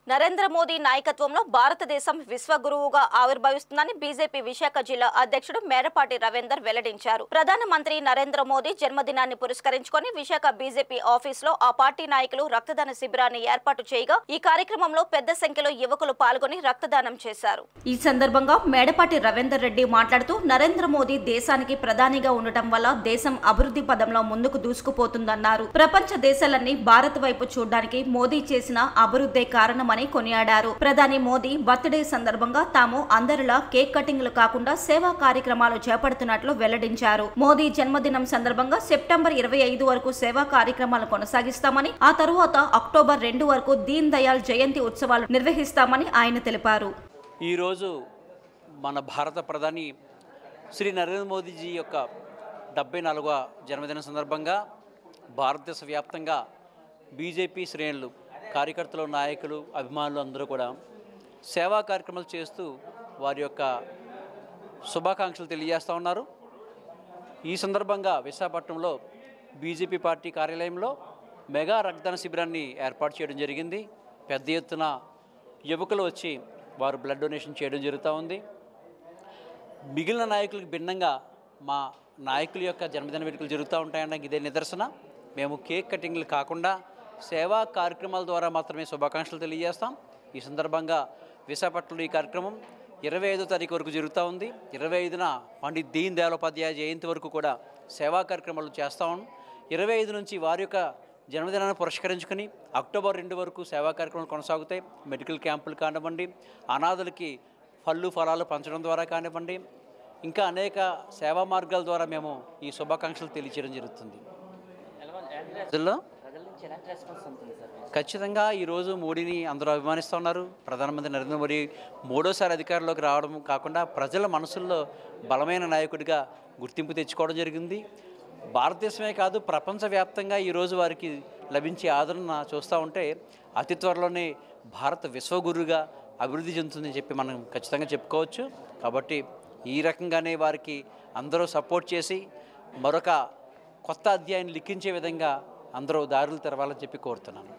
నరేంద్ర మోదీ నాయకత్వంలో భారతదేశం విశ్వగురువుగా ఆవిర్భవిస్తుందని బీజేపీ విశాఖ జిల్లా అధ్యక్షుడు మేరపాటి రవీందర్ వెల్లడించారు ప్రధానమంత్రి నరేంద్ర మోదీ జన్మదినాన్ని పురస్కరించుకొని విశాఖ బీజేపీ ఆఫీసులో ఆ పార్టీ నాయకులు రక్తదాన శిబిరాన్ని ఏర్పాటు చేయగా ఈ కార్యక్రమంలో పెద్ద సంఖ్యలో యువకులు పాల్గొని రక్తదానం చేశారు ఈ సందర్భంగా మేడపాటి రవీందర్ రెడ్డి మాట్లాడుతూ నరేంద్ర మోదీ దేశానికి ప్రధానిగా ఉండటం వల్ల దేశం అభివృద్ధి పదంలో ముందుకు దూసుకుపోతుందన్నారు ప్రపంచ దేశాలన్నీ భారత్ వైపు చూడడానికి మోదీ చేసిన అభివృద్ధే కారణమని కొనియాడారు ప్రధాని మోదీ బర్త్డే సందర్భంగా తాము అందరిలా కేక్ కటింగ్లు కాకుండా సేవా కార్యక్రమాలు చేపడుతున్నట్లు వెల్లడించారు మోదీ జన్మదినం సందర్భంగా సెప్టెంబర్ ఇరవై ఐదు వరకు సేవా కార్యక్రమాలు కొనసాగిస్తామని ఆ తరువాత అక్టోబర్ రెండు వరకు దీన్ దయాళ్ జయంతి ఉత్సవాలు నిర్వహిస్తామని ఆయన తెలిపారు ఈరోజు మన భారత ప్రధాని శ్రీ నరేంద్ర మోదీజీ యొక్క డెబ్బై నాలుగవ జన్మదిన సందర్భంగా భారతదేశ వ్యాప్తంగా బీజేపీ శ్రేణులు కార్యకర్తలు నాయకులు అభిమానులు అందరూ కూడా సేవా కార్యక్రమాలు చేస్తూ వారి యొక్క శుభాకాంక్షలు తెలియజేస్తూ ఉన్నారు ఈ సందర్భంగా విశాఖపట్నంలో బీజేపీ పార్టీ కార్యాలయంలో మెగా రక్తదాన శిబిరాన్ని ఏర్పాటు చేయడం జరిగింది పెద్ద ఎత్తున యువకులు వచ్చి వారు బ్లడ్ డొనేషన్ చేయడం జరుగుతూ ఉంది మిగిలిన నాయకులకు భిన్నంగా మా నాయకుల యొక్క జన్మదిన వేడుకలు జరుగుతూ ఉంటాయనడానికి ఇదే నిదర్శన మేము కేక్ కటింగ్లు కాకుండా సేవా కార్యక్రమాల ద్వారా మాత్రమే శుభాకాంక్షలు తెలియజేస్తాం ఈ సందర్భంగా విశాఖపట్నంలో ఈ కార్యక్రమం ఇరవై ఐదో తారీఖు వరకు జరుగుతూ ఉంది ఇరవై ఐదున పండిత్ దీన్ దయాళ్ ఉపాధ్యాయ జయంతి వరకు కూడా సేవా కార్యక్రమాలు చేస్తాం ఇరవై ఐదు నుంచి వారి యొక్క జన్మదినాన్ని పురస్కరించుకొని అక్టోబర్ రెండు వరకు సేవా కార్యక్రమాలు కొనసాగుతాయి మెడికల్ క్యాంపులు కానివ్వండి అనాథలకి పళ్ళు ఫలాలు పంచడం ద్వారా కానివ్వండి ఇంకా అనేక సేవా మార్గాల ద్వారా మేము ఈ శుభాకాంక్షలు తెలియచేయడం జరుగుతుంది ప్రజల్లో ఖచ్చితంగా ఈరోజు మోడీని అందరూ అభిమానిస్తున్నారు ప్రధానమంత్రి నరేంద్ర మోడీ మూడోసారి అధికారంలోకి రావడం కాకుండా ప్రజల మనసుల్లో బలమైన నాయకుడిగా గుర్తింపు తెచ్చుకోవడం జరిగింది భారతదేశమే కాదు ప్రపంచవ్యాప్తంగా ఈరోజు వారికి లభించే ఆదరణ చూస్తూ ఉంటే అతి త్వరలోనే భారత విశ్వగురుగా అభివృద్ధి చెందుతుందని చెప్పి మనం ఖచ్చితంగా చెప్పుకోవచ్చు కాబట్టి ఈ రకంగానే వారికి అందరూ సపోర్ట్ చేసి మరొక కొత్త అధ్యాయాన్ని లిఖించే విధంగా అందరూ దారులు తెరవాలని చెప్పి కోరుతున్నాను